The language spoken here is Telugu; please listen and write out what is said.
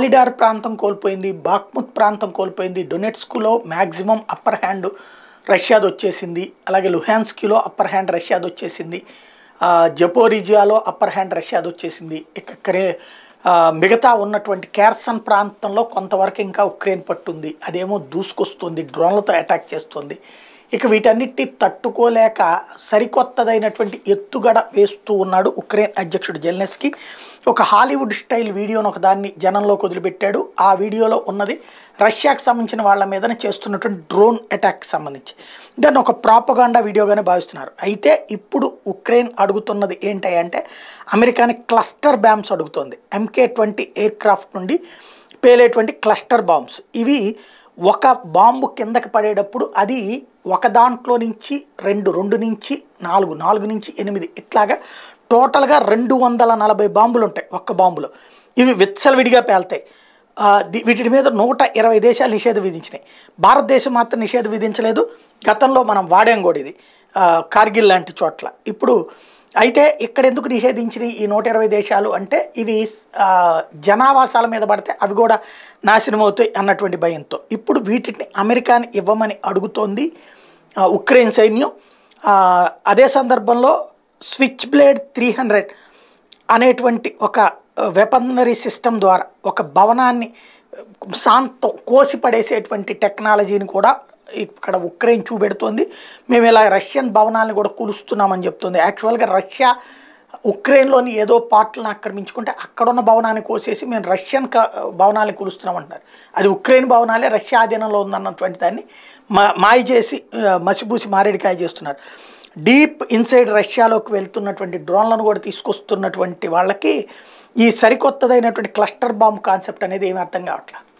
సాలిడార్ ప్రాంతం కోల్పోయింది బాక్ముత్ ప్రాంతం కోల్పోయింది డొనెట్స్కులో మ్యాక్సిమం అప్పర్ హ్యాండ్ రష్యాది వచ్చేసింది అలాగే లుహాన్స్కీలో అప్పర్ హ్యాండ్ రష్యాది వచ్చేసింది ఆ, జపోరిజియాలో అప్పర్ హ్యాండ్ రష్యాది వచ్చేసింది ఇక క్రే ఆ, మిగతా ఉన్నటువంటి కేర్సన్ ప్రాంతంలో కొంతవరకు ఇంకా ఉక్రెయిన్ పట్టుంది అదేమో దూసుకొస్తుంది డ్రోన్లతో అటాక్ చేస్తుంది ఇక వీటన్నిటి తట్టుకోలేక సరికొత్తదైనటువంటి ఎత్తుగడ వేస్తూ ఉన్నాడు ఉక్రెయిన్ అధ్యక్షుడు జెల్నెస్కి ఒక హాలీవుడ్ స్టైల్ వీడియోను ఒక దాన్ని జనంలోకి వదిలిపెట్టాడు ఆ వీడియోలో ఉన్నది రష్యాకి సంబంధించిన వాళ్ళ మీదనే చేస్తున్నటువంటి డ్రోన్ అటాక్కి సంబంధించి దాన్ని ఒక ప్రాపగాండా వీడియోగానే భావిస్తున్నారు అయితే ఇప్పుడు ఉక్రెయిన్ అడుగుతున్నది ఏంటి అంటే అమెరికాని క్లస్టర్ బ్యామ్స్ అడుగుతోంది ఎంకే ట్వంటీ ఎయిర్ క్రాఫ్ట్ నుండి పేలేటువంటి క్లస్టర్ బాంబ్స్ ఇవి ఒక బాంబు కిందకి పడేటప్పుడు అది ఒక దాంట్లో నుంచి రెండు రెండు నుంచి నాలుగు నాలుగు నుంచి ఎనిమిది ఇట్లాగా టోటల్గా రెండు వందల నలభై బాంబులు ఉంటాయి ఒక్క బాంబులో ఇవి విచ్చలవిడిగా పేలుతాయి ఆ, ది- వీటి మీద నూట ఇరవై దేశాలు నిషేధం విధించినాయి భారతదేశం మాత్రం నిషేధం విధించలేదు గతంలో మనం వాడాం కూడా ఇది ఆ, కార్గిల్ లాంటి చోట్ల ఇప్పుడు అయితే ఇక్కడ ఎందుకు నిషేధించిన ఈ నూట ఇరవై దేశాలు అంటే ఇవి ఆ, జనావాసాల మీద పడితే అవి కూడా నాశనం అవుతాయి అన్నటువంటి భయంతో ఇప్పుడు వీటిని అమెరికాని ఇవ్వమని అడుగుతోంది ఆ, ఉక్రెయిన్ సైన్యం ఆ, అదే సందర్భంలో స్విచ్ బ్లేడ్ త్రీ హండ్రెడ్ అనేటువంటి ఒక వెపనరీ సిస్టమ్ ద్వారా ఒక భవనాన్ని శాంతం కోసి పడేసేటువంటి టెక్నాలజీని కూడా ఇక్కడ ఉక్రెయిన్ చూపెడుతోంది మేము ఇలా రష్యన్ భవనాలను కూడా కూలుస్తున్నామని చెప్తుంది యాక్చువల్గా రష్యా ఉక్రెయిన్లోని ఏదో పార్ట్లను ఆక్రమించుకుంటే అక్కడున్న భవనాన్ని కోసేసి మేము రష్యన్ క భవనాన్ని కూలుస్తున్నామంటున్నారు అది ఉక్రెయిన్ భవనాలే రష్యా ఆధీనంలో ఉందన్నటువంటి దాన్ని మా మాయ చేసి ఆ, మసిబూసి మారేడికాయ చేస్తున్నారు డీప్ ఇన్సైడ్ రష్యాలోకి వెళ్తున్నటువంటి డ్రోన్లను కూడా తీసుకొస్తున్నటువంటి వాళ్ళకి ఈ సరికొత్తదైనటువంటి క్లస్టర్ బాంబ్ కాన్సెప్ట్ అనేది ఏమీ అర్థం కావట్లేదు